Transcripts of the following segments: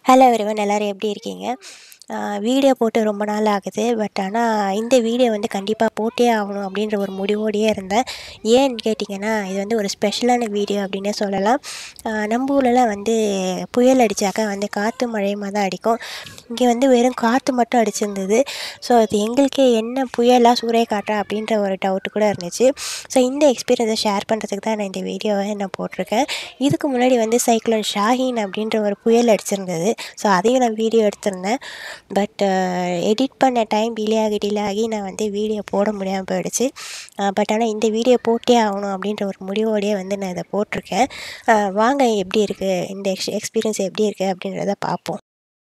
Hello everyone எல்லோரும் எப்படி இருக்கீங்க வீடியோ போட்டு ரொம்ப நாள் ஆகுது பட் ஆனால் இந்த வீடியோ வந்து கண்டிப்பாக போட்டே ஆகணும் அப்படின்ற ஒரு முடிவோடையே இருந்தேன் ஏன்னு கேட்டிங்கன்னா இது வந்து ஒரு ஸ்பெஷலான வீடியோ அப்படின்னே சொல்லலாம் ஆஹ் நம்ம ஊர்லலாம் வந்து புயல் அடித்தாக்கா வந்து காற்று மழையுமா தான் அடிக்கும் இங்கே வந்து வெறும் காற்று மட்டும் அடிச்சிருந்தது ஸோ அது எங்களுக்கே என்ன புயலா சூறைக்காற்றா அப்படின்ற ஒரு டவுட் கூட இருந்துச்சு ஸோ இந்த எக்ஸ்பீரியன்ஸை ஷேர் பண்ணுறதுக்கு தான் நான் இந்த வீடியோவை நான் போட்டிருக்கேன் இதுக்கு முன்னாடி வந்து சைக்ளோன் ஷாஹின் அப்படின்ற ஒரு புயல் அடிச்சிருந்தது ஸோ அதையும் நான் வீடியோ எடுத்திருந்தேன் பட் எடிட் பண்ண டைம் டிலே ஆகி டிலே ஆகி நான் வந்து வீடியோ போட முடியாமல் போயிடுச்சு பட் ஆனால் இந்த வீடியோ போட்டே ஆகணும் அப்படின்ற ஒரு முடிவோடையே வந்து நான் இதை போட்டிருக்கேன் அஹ் வாங்க எப்படி இருக்குது இந்த எக்ஸ் எக்ஸ்பீரியன்ஸ் எப்படி இருக்குது அப்படின்றத பார்ப்போம்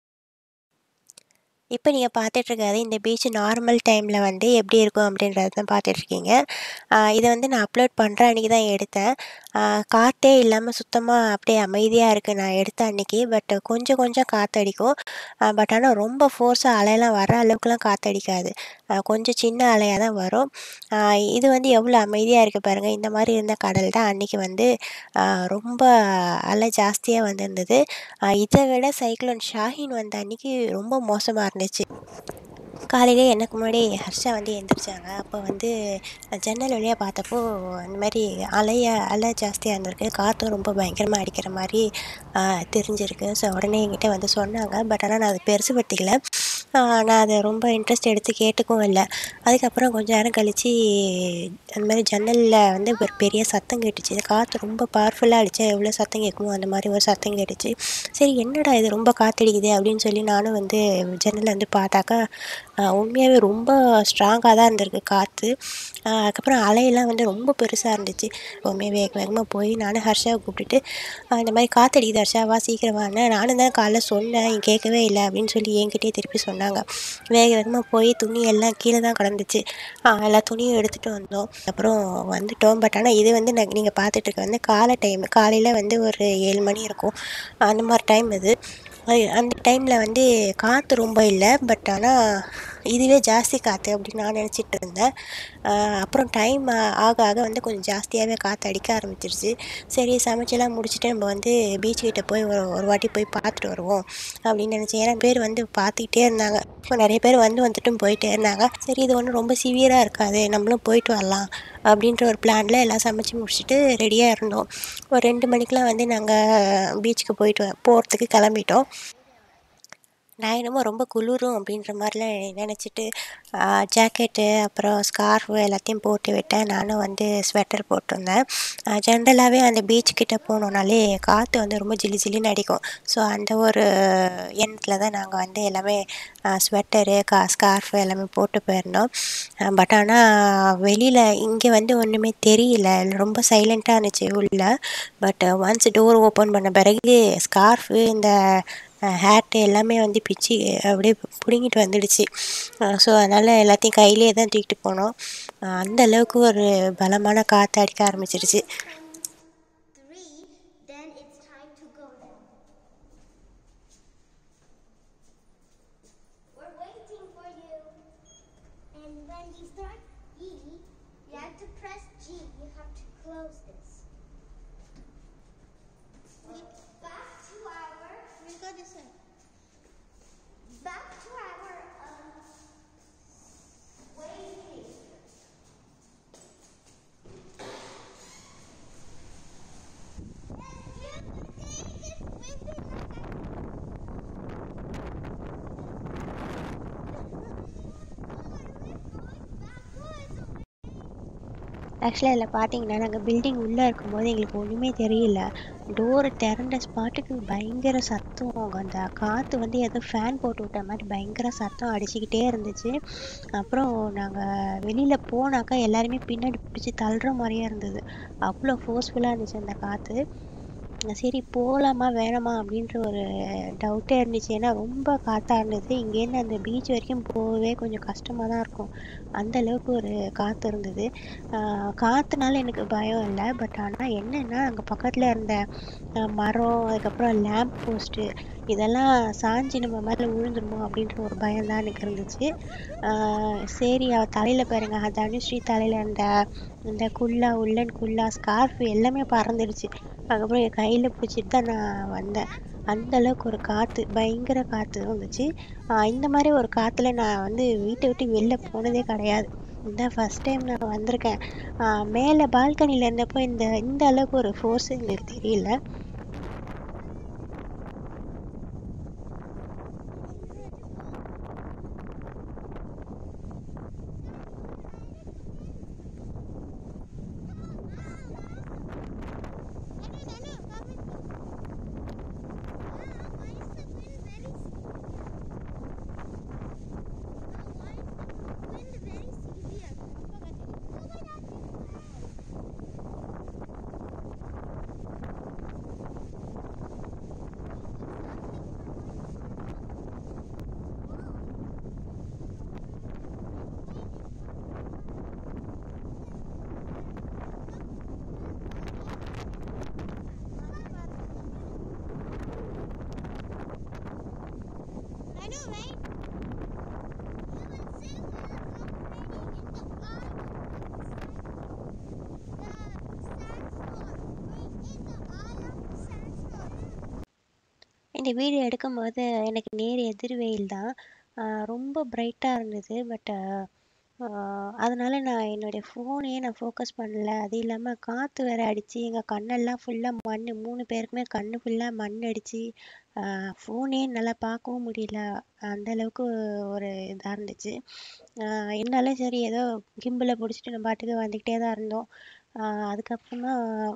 இப்போ நீங்கள் பார்த்துட்ருக்காது இந்த பீச் நார்மல் டைமில் வந்து எப்படி இருக்கும் அப்படின்றத தான் பார்த்துட்ருக்கீங்க இதை வந்து நான் அப்லோட் பண்ணுற அன்றைக்கி தான் எடுத்தேன் ஆஹ் காற்றே இல்லாமல் சுத்தமாக அப்படியே அமைதியாக இருக்குது நான் எடுத்த அன்றைக்கி பட் கொஞ்சம் கொஞ்சம் காற்றடிக்கும் பட் ஆனால் ரொம்ப ஃபோர்ஸாக அலையெல்லாம் வர அளவுக்குலாம் காற்றடிக்காது ஆஹ் கொஞ்சம் சின்ன அலையாக தான் வரும் ஆஹ் இது வந்து எவ்வளோ அமைதியாக இருக்குது பாருங்கள் இந்த மாதிரி இருந்த கடல் தான் அன்றைக்கி வந்து ஆஹ் ரொம்ப அலை ஜாஸ்தியாக வந்திருந்தது ஆஹ் இதை விட சைக்ளோன் ஷாஹின் வந்த அன்றைக்கி ரொம்ப மோசமாக இருந்துச்சு காலையிலே எனக்கு முன்னாடி ஹர்ஷா வந்து எந்திரிச்சாங்க அப்போ வந்து ஜன்னல் வழியாக பார்த்தப்போ இந்த மாதிரி அலைய அலை ஜாஸ்தியாக இருந்திருக்கு காற்றும் ரொம்ப பயங்கரமாக அடிக்கிற மாதிரி ஆஹ் தெரிஞ்சிருக்கு ஸோ உடனே என்கிட்ட வந்து சொன்னாங்க பட் ஆனால் நான் அதை பெருசுபடுத்திக்கல ஆஹ் நான் அதை ரொம்ப இன்ட்ரெஸ்ட் எடுத்து கேட்டுக்கவும் இல்லை அதுக்கப்புறம் கொஞ்ச நேரம் கழித்து அந்த மாதிரி ஜன்னலில் வந்து ஒரு பெரிய சத்தம் கேட்டுச்சு காற்று ரொம்ப பவர்ஃபுல்லாக அடித்தா எவ்வளோ சத்தம் கேட்குமோ அந்த மாதிரி ஒரு சத்தம் கேட்டுச்சு சரி என்னடா இது ரொம்ப காற்றடிக்குது அப்படின்னு சொல்லி நானும் வந்து ஜன்னலில் வந்து பார்த்தாக்கா ஆஹ் உண்மையாகவே ரொம்ப ஸ்ட்ராங்காக தான் இருந்திருக்கு காற்று அதுக்கப்புறம் அலையெல்லாம் வந்து ரொம்ப பெருசாக இருந்துச்சு ரொம்பவே வேக வேகமாக போய் நானும் ஹர்ஷாவை கூப்பிட்டுட்டு ஆஹ் இந்த மாதிரி காற்றடிக்குது ஹர்ஷா வா சீக்கிரம் வான்னு நானும் தான் காலைல சொன்னேன் நீ கேட்கவே இல்லை அப்படின்னு சொல்லி என்கிட்டயே திருப்பி சொன்னாங்க வேக வேகமாக போய் துணி எல்லாம் கீழே தான் கிடந்துச்சு ஆஹ் எல்லா துணியும் எடுத்துகிட்டு வந்தோம் அப்புறம் வந்துட்டோம் பட் ஆனால் இது வந்து நான் நீங்கள் பார்த்துட்டு இருக்க வந்து காலை டைம் காலையில் வந்து ஒரு ஏழு மணி இருக்கும் அந்த மாதிரி டைம் இது அது- அந்த டைமில் வந்து காற்று ரொம்ப இல்லை பட் ஆனால் இதுவே ஜாஸ்தி காற்று அப்படின்னு நான் நினச்சிட்டு இருந்தேன் ஆஹ் அப்புறம் டைம் ஆக ஆக வந்து கொஞ்சம் ஜாஸ்தியாகவே காற்று அடிக்க ஆரம்பிச்சிருச்சு சரி சமைச்செல்லாம் முடிச்சுட்டு நம்ம வந்து பீச் கிட்ட போய் ஒரு ஒரு வாட்டி போய் பார்த்துட்டு வருவோம் அப்படின்னு நினச்சேன் ஏன்னா பேர் வந்து பார்த்துக்கிட்டே இருந்தாங்க இப்போ நிறைய பேர் வந்து வந்துட்டும் போயிட்டே இருந்தாங்க சரி இது ஒன்றும் ரொம்ப சிவியராக இருக்காது நம்மளும் போயிட்டு வரலாம் அப்படின்ற ஒரு பிளானில் எல்லாம் சமைச்சு முடிச்சுட்டு ரெடியாக இருந்தோம் ஒரு ரெண்டு மணிக்கெலாம் வந்து நாங்கள் பீச்சுக்கு போயிட்டு வ- போகிறதுக்கு கிளம்பிட்டோம் நான் என்னமோ ரொம்ப குளிரும் அப்படின்ற மாதிரிலாம் நினச்சிட்டு ஜாக்கெட்டு அப்புறம் ஸ்கார்ஃபு எல்லாத்தையும் போட்டு விட்டேன் நானும் வந்து ஸ்வெட்டர் போட்டிருந்தேன் ஜென்ரலாகவே அந்த பீச் கிட்ட போனோம்னாலே காற்று வந்து ரொம்ப ஜிலி ஜிலின்னு அடிக்கும் ஸோ அந்த ஒரு எண்ணத்தில் தான் நாங்கள் வந்து எல்லாமே ஸ்வெட்டரு கா ஸ்கார்ஃபு எல்லாமே போட்டு போயிருந்தோம் பட் ஆனால் வெளியில் இங்கே வந்து ஒன்றுமே தெரியல ரொம்ப சைலண்ட்டாக இருந்துச்சு உள்ள பட் ஒன்ஸ் டோர் ஓப்பன் பண்ண பிறகு ஸ்கார்ஃபு இந்த ஹேட்டு எல்லாமே வந்து பிச்சு அப்படியே பிடுங்கிட்டு வந்துடுச்சு ஸோ அதனால் எல்லாத்தையும் கையிலே தான் தூக்கிட்டு போனோம் அஹ் அந்த அளவுக்கு ஒரு பலமான காற்று அடிக்க ஆரம்பிச்சிருச்சு three, then it's time to go then. We're waiting for you. And when you start E, you have to press G. You have to close this. Back to our. We got this one. Back to our um, waiting. ஆக்சுவலாக இதில் பார்த்தீங்கன்னா நாங்கள் building உள்ளே இருக்கும்போது எங்களுக்கு ஒன்றுமே தெரியல door திறந்த ஸ்பாட்டுக்கு பயங்கர சத்தம் அந்த காற்று வந்து ஏதோ ஃபேன் போட்டு விட்ட மாதிரி பயங்கர சத்தம் அடிச்சுக்கிட்டே இருந்துச்சு அப்புறம் நாங்கள் வெளியில் போனாக்கா எல்லாருமே பின்னாடி பிடிச்சி தள்ளுற மாதிரியே இருந்தது அவ்வளோ ஃபோர்ஸ்ஃபுல்லாக இருந்துச்சு அந்த காற்று சரி போகலாமா வேணாமா அப்படின்ற ஒரு டவுட்டே இருந்துச்சு ஏன்னா ரொம்ப காற்றா இருந்தது இங்கேருந்து அந்த பீச் வரைக்கும் போகவே கொஞ்சம் கஷ்டமாக தான் இருக்கும் அந்த அளவுக்கு ஒரு காற்று இருந்தது ஆஹ் காற்றுனால எனக்கு பயம் இல்லை பட் ஆனால் என்னென்னா அங்கே பக்கத்தில் இருந்த ஆஹ் மரம் அதுக்கப்புறம் லேம்ப் போஸ்ட்டு இதெல்லாம் சாஞ்சி நம்ம மேலே விழுந்துருமோ அப்படின்ற ஒரு பயம் தான் எனக்கு இருந்துச்சு ஆஹ் சரி அவ தலையில் பாருங்க அஹ் தனுஸ்ரீ தலையில் அந்த இந்த குல்லா உள்ளன் குல்லா ஸ்கார்ஃப் எல்லாமே பறந்துடுச்சு அதுக்கப்புறம் என் கையில் பிடிச்சிட்டு தான் நான் வந்தேன் அந்த அளவுக்கு ஒரு காற்று பயங்கர காற்று வந்துச்சு ஆஹ் இந்த மாதிரி ஒரு காற்றுல நான் வந்து வீட்டை விட்டு வெளில போனதே கிடையாது இதான் ஃபர்ஸ்ட் டைம் நான் வந்திருக்கேன் ஆஹ் மேலே பால்கனியில் இருந்தப்போ இந்த இந்த அளவுக்கு ஒரு ஃபோர்ஸ் எங்களுக்கு தெரியல I know, right? You will see we are already in the island. The sandstone. We're in the island sandstone. இந்த வீடியோ எடுக்கும்போது எனக்கு நேர் எதிர் வெயில் தான் ஆஹ் ரொம்ப பிரைட்டாக இருந்தது பட் அதனால நான் என்னுடைய ஃபோனையே நான் ஃபோக்கஸ் பண்ணல அது இல்லாமல் காற்று வேற அடிச்சு எங்கள் கண்ணெல்லாம் ஃபுல்லாக மண் மூணு பேருக்குமே கண்ணு ஃபுல்லாக மண் அடிச்சு ஃபோனே நல்லா பார்க்கவும் முடியல அந்த அளவுக்கு ஒரு இதாக இருந்துச்சு ஆஹ் இருந்தாலும் சரி ஏதோ கிம்பில் பிடிச்சிட்டு நம்ம பாட்டுக்கு வந்துக்கிட்டே தான் இருந்தோம் ஆஹ் அதுக்கப்புறமா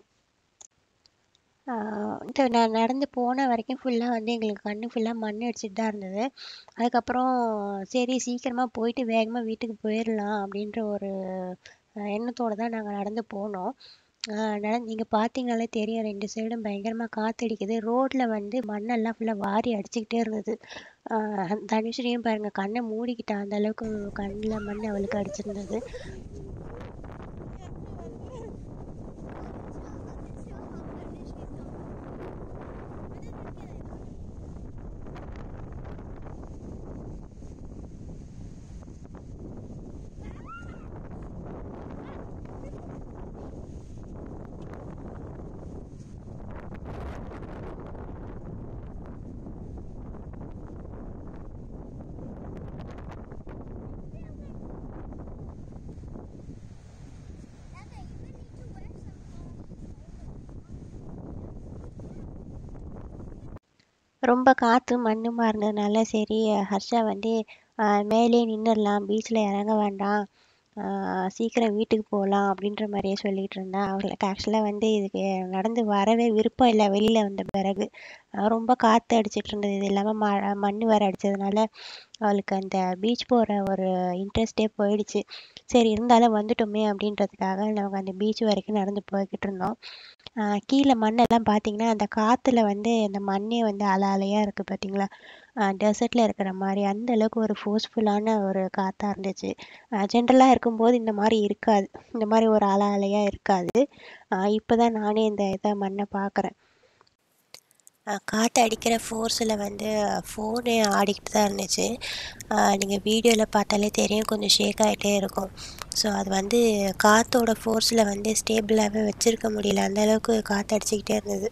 ஆஹ் இந்த நான் நடந்து போன வரைக்கும் ஃபுல்லாக வந்து எங்களுக்கு கண்ணு ஃபுல்லாக மண் அடிச்சிட்டு தான் இருந்தது அதுக்கப்புறம் சரி சீக்கிரமாக போயிட்டு வேகமாக வீட்டுக்கு போயிடலாம் அப்படின்ற ஒரு ஆஹ் எண்ணத்தோட தான் நாங்கள் நடந்து போனோம் நடந்து நீங்கள் பார்த்தீங்கனாலே தெரியும் ரெண்டு சைடும் பயங்கரமாக காற்றடிக்குது ரோட்டில் வந்து மண்ணெல்லாம் ஃபுல்லாக வாரி அடிச்சுக்கிட்டே இருந்தது ஆஹ் தனுஸ்ரீயும் பாருங்கள் கண்ணை மூடிக்கிட்டா அந்த அளவுக்கு கண்ணில் மண் அவளுக்கு அடிச்சிருந்தது ரொம்ப காற்று மண்ணுமா இருந்ததுனால சரி ஹர்ஷா வந்து ஆஹ் மேலே நின்றுடலாம் பீச்சில் இறங்க வேண்டாம் ஆஹ் சீக்கிரம் வீட்டுக்கு போகலாம் அப்படின்ற மாதிரியே சொல்லிட்டு இருந்தா அவளுக்கு ஆக்சுவலாக வந்து இதுக்கு நடந்து வரவே விருப்பம் இல்லை வெளியில் வந்த பிறகு ஆஹ் ரொம்ப காற்று அடிச்சிட்டு இருந்தது இது இல்லாமல் ம மண் வேற அடிச்சதுனால அவளுக்கு அந்த பீச் போகிற ஒரு இன்ட்ரெஸ்டே போயிடுச்சு சரி இருந்தாலும் வந்துட்டோமே அப்படின்றதுக்காக நாங்கள் அந்த பீச் வரைக்கும் நடந்து போய்கிட்டு இருந்தோம் ஆஹ் கீழே மண்ணெல்லாம் பார்த்தீங்கன்னா அந்த காற்றுல வந்து அந்த மண்ணே வந்து அலை அலையாக இருக்குது பார்த்தீங்களா டெசர்ட்டில் இருக்கிற மாதிரி அந்த அளவுக்கு ஒரு ஃபோர்ஸ்ஃபுல்லான ஒரு காற்றா இருந்துச்சு ஜென்ரலாக இருக்கும்போது இந்த மாதிரி இருக்காது இந்த மாதிரி ஒரு அலை அலையாக இருக்காது இப்போ தான் நானே இந்த இதை மண்ணை பார்க்குறேன் காற்று அடிக்கிற ஃபோர்ஸில் வந்து ஃபோனே ஆடிக்கிட்டு தான் இருந்துச்சு நீங்கள் வீடியோவில் பார்த்தாலே தெரியும் கொஞ்சம் ஷேக் ஆகிட்டே இருக்கும் ஸோ அது வந்து காற்றோட ஃபோர்ஸில் வந்து ஸ்டேபிளாகவே வச்சுருக்க முடியல அந்த அளவுக்கு காற்று அடிச்சுக்கிட்டே இருந்தது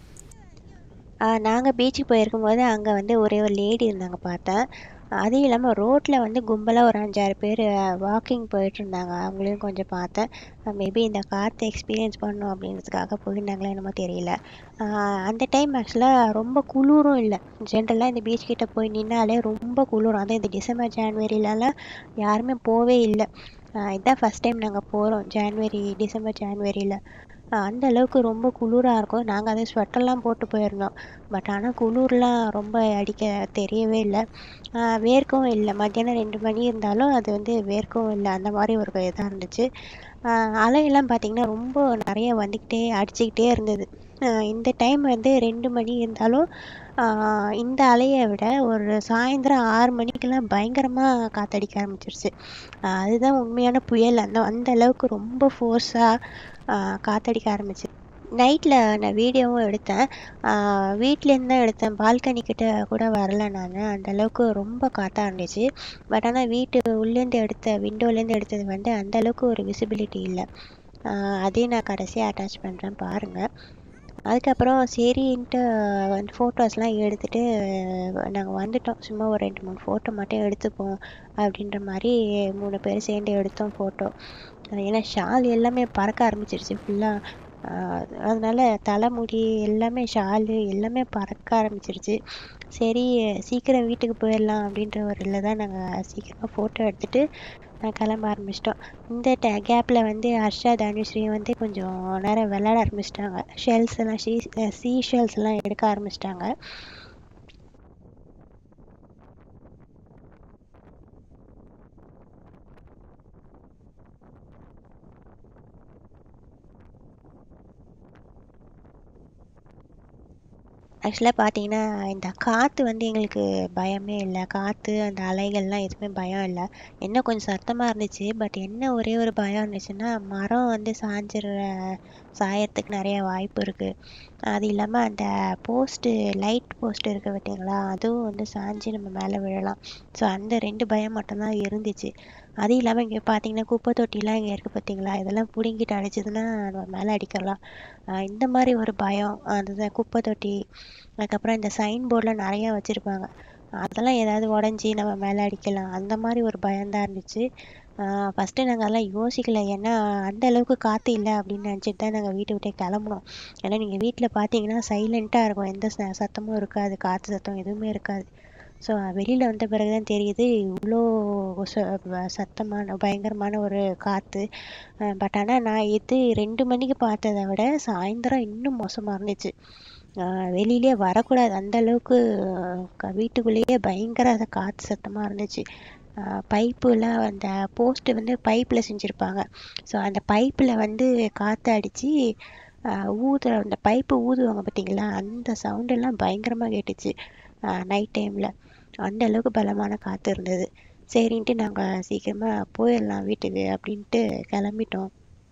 நாங்கள் பீச்சுக்கு போயிருக்கும்போது அங்கே வந்து ஒரே ஒரு லேடி இருந்தாங்க பார்த்தேன் அதுவும் இல்லாமல் ரோட்டில் வந்து கும்பலாக ஒரு அஞ்சாறு பேர் வாக்கிங் போயிட்டு இருந்தாங்க அவங்களையும் கொஞ்சம் பார்த்தேன் மேபி இந்த காற்று எக்ஸ்பீரியன்ஸ் பண்ணணும் அப்படின்றதுக்காக போயிருந்தாங்களா என்னமோ தெரியல அந்த டைம் ஆக்சுவலாக ரொம்ப குளிரும் இல்லை ஜென்ரலாக இந்த பீச் கிட்ட போய் நின்னாலே ரொம்ப குளிரும் அதுவும் இந்த டிசம்பர் ஜான்வரிலலாம் யாருமே போவே இல்லை இதுதான் ஃபஸ்ட் டைம் நாங்கள் போகிறோம் ஜான்வரி டிசம்பர் ஜான்வரியில் அந்த அளவுக்கு ரொம்ப குளிராக இருக்கும் நாங்கள் அதை ஸ்வெட்டர்லாம் போட்டு போயிருந்தோம் பட் ஆனால் குளிர்லாம் ரொம்ப அடிக்க தெரியவே இல்லை வேர்க்கவும் இல்லை மத்தியானம் ரெண்டு மணி இருந்தாலும் அது வந்து வேர்க்கவும் இல்லை அந்த மாதிரி ஒரு இதாக இருந்துச்சு அலையெல்லாம் பார்த்திங்கன்னா ரொம்ப நிறைய வந்துக்கிட்டே அடிச்சுக்கிட்டே இருந்தது இந்த டைம் வந்து ரெண்டு மணி இருந்தாலும் இந்த அலையை விட ஒரு சாயந்தரம் ஆறு மணிக்கெல்லாம் பயங்கரமாக காற்றடிக்க ஆரம்பிச்சிருச்சு அதுதான் உண்மையான புயல் அந்த அந்த அளவுக்கு ரொம்ப ஃபோர்ஸாக காற்றடிக்க ஆரம்பிச்சு நைட்டில் நான் வீடியோவும் எடுத்தேன் வீட்லேருந்து தான் எடுத்தேன் பால்கனி கிட்ட கூட வரல நான் அந்த அளவுக்கு ரொம்ப காற்றா இருந்துச்சு பட் ஆனால் வீட்டு உள்ளேருந்து எடுத்த விண்டோலேருந்து எடுத்தது வந்து அந்த அளவுக்கு ஒரு விசிபிலிட்டி இல்லை அதையும் நான் கடைசியாக அட்டாச் பண்ணுறேன் பாருங்கள் அதுக்கப்புறம் சரின்ட்டு வந்து ஃபோட்டோஸ்லாம் எடுத்துகிட்டு நாங்கள் வந்துட்டோம் சும்மா ஒரு ரெண்டு மூணு ஃபோட்டோ மட்டும் எடுத்துப்போம் அப்படின்ற மாதிரி மூணு பேர் சேர்ந்து எடுத்தோம் ஃபோட்டோ ஏன்னா ஷால் எல்லாமே பறக்க ஆரம்பிச்சிருச்சு ஃபுல்லாக அதனால தலைமுடி எல்லாமே ஷாலு எல்லாமே பறக்க ஆரம்பிச்சிருச்சு சரி சீக்கிரம் வீட்டுக்கு போயிடலாம் அப்படின்ற ஒரு இதில் தான் நாங்கள் சீக்கிரமாக ஃபோட்டோ எடுத்துகிட்டு கிளம்ப ஆரம்பிச்சிட்டோம் இந்த டே கேப்பில் வந்து ஹர்ஷா தனுஸ்ரீ வந்து கொஞ்சம் நேரம் விளையாட ஆரம்பிச்சிட்டாங்க ஷெல்ஸ் எல்லாம் ஷீ சீ ஷெல்ஸ் எல்லாம் எடுக்க ஆரம்பிச்சிட்டாங்க ஆக்சுவலாக பார்த்தீங்கன்னா இந்த காற்று வந்து எங்களுக்கு பயமே இல்லை காற்று அந்த அலைகள்லாம் எதுவுமே பயம் இல்லை என்ன கொஞ்சம் சத்தமாக இருந்துச்சு பட் என்ன ஒரே ஒரு பயம் இருந்துச்சுன்னா மரம் வந்து சாஞ்சிடுற சாயறதுக்கு நிறைய வாய்ப்பு இருக்குது அது இல்லாமல் அந்த போஸ்ட்டு லைட் போஸ்ட் இருக்குது பார்த்தீங்களா அதுவும் வந்து சாஞ்சு நம்ம மேலே விழலாம் ஸோ அந்த ரெண்டு பயம் மட்டும்தான் இருந்துச்சு அது இல்லாமல் இங்கே பார்த்தீங்கன்னா குப்பை தொட்டிலாம் இங்கே இருக்குது பார்த்தீங்களா இதெல்லாம் பிடுங்கிட்டு அடிச்சதுன்னா நம்ம மேலே அடிக்கலாம் இந்த மாதிரி ஒரு பயம் அதுதான் குப்பை தொட்டி அதுக்கப்புறம் இந்த சைன் போர்டில் நிறையா வச்சுருப்பாங்க அதெல்லாம் ஏதாவது உடஞ்சி நம்ம மேலே அடிக்கலாம் அந்த மாதிரி ஒரு பயம்தான் இருந்துச்சு ஃபஸ்ட்டு நாங்கள் அதெல்லாம் யோசிக்கல ஏன்னா அந்த அளவுக்கு காற்று இல்லை அப்படின்னு நினச்சிட்டு தான் நாங்கள் வீட்டை விட்டே கிளம்புனோம் ஏன்னா நீங்கள் வீட்டில் பார்த்தீங்கன்னா சைலண்ட்டாக இருக்கும் எந்த ச சத்தமும் இருக்காது காற்று சத்தம் எதுவுமே இருக்காது ஸோ வெளியில் வந்த பிறகு தான் தெரியுது இவ்வளோ சத்தமான பயங்கரமான ஒரு காற்று பட் ஆனால் நான் இது ரெண்டு மணிக்கு பார்த்ததை விட சாயந்தரம் இன்னும் மோசமாக இருந்துச்சு வெளியிலே வரக்கூடாது அந்த அளவுக்கு வீட்டுக்குள்ளேயே பயங்கர காற்று சத்தமாக இருந்துச்சு பைப்பில் அந்த போஸ்ட்டு வந்து பைப்பில் செஞ்சுருப்பாங்க ஸோ அந்த பைப்பில் வந்து காற்று அடித்து ஊதுற அந்த பைப்பு ஊதுவாங்க பார்த்தீங்களா அந்த சவுண்டெல்லாம் பயங்கரமாக கேட்டுச்சு நைட் டைமில் அந்த அளவுக்கு பலமான காற்று இருந்தது சரின்ட்டு நாங்கள் சீக்கிரமாக போயிடலாம் வீட்டுக்கு அப்படின்ட்டு கிளம்பிட்டோம்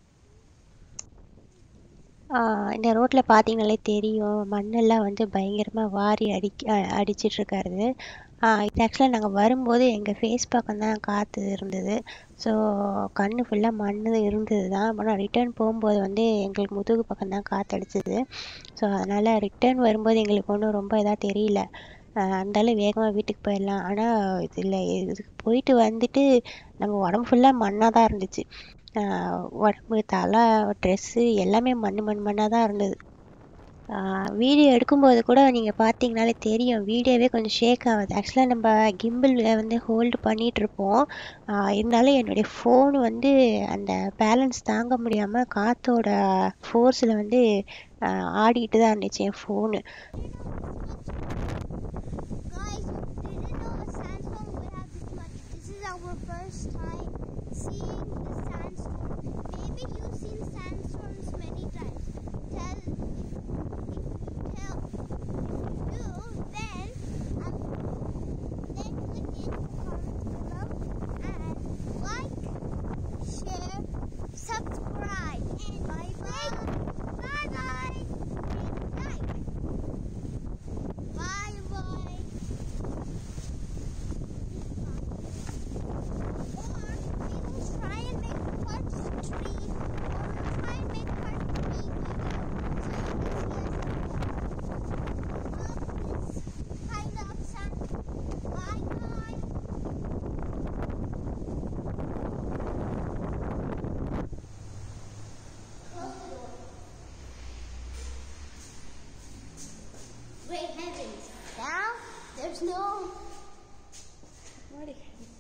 இந்த ரோட்டில் பார்த்தீங்கனாலே தெரியும் மண்ணெல்லாம் வந்து பயங்கரமாக வாரி அடிக்க அடிச்சிட்ருக்காரு இது ஆக்சுவலாக நாங்கள் வரும்போது எங்கள் ஃபேஸ் பக்கம் தான் காற்று இருந்தது ஸோ கண் ஃபுல்லாக மண் இருந்தது தான் ஆனால் ரிட்டர்ன் போகும்போது வந்து எங்களுக்கு முதுகு பக்கம் தான் காற்று அடிச்சது ஸோ அதனால் ரிட்டர்ன் வரும்போது எங்களுக்கு ஒன்றும் ரொம்ப இதாக தெரியல அந்தாலும் வேகமாக வீட்டுக்கு போயிடலாம் ஆனால் இதில் இதுக்கு போயிட்டு வந்துட்டு நம்ம உடம்பு ஃபுல்லாக மண்ணாக தான் இருந்துச்சு உடம்பு தலை ட்ரெஸ்ஸு எல்லாமே மண் மண் மண்ணாக தான் இருந்தது வீடியோ எடுக்கும்போது கூட நீங்கள் பார்த்தீங்கனாலே தெரியும் வீடியோவே கொஞ்சம் ஷேக் ஆகுது ஆக்சுவலாக நம்ம கிம்பிளில் வந்து ஹோல்டு பண்ணிகிட்ருப்போம் இருந்தாலும் என்னுடைய ஃபோன் வந்து அந்த பேலன்ஸ் தாங்க முடியாமல் காற்றோட ஃபோர்ஸில் வந்து ஆடிக்கிட்டு தான் இருந்துச்சு என் phone Guys, didn't know a sandstorm would have this much. This is our first time seeing the sandstorm. Maybe you've seen sandstorms many times. Tell if you tell if you do, then um, then click in the comments below and like, share, subscribe, and bye bye. Bye bye. Bye. Bye bye. Or we will try and make part three, or we'll try and make part three video so you can see us of this kind of sun. Bye bye. Close the door. Great heavens. Now there's no. What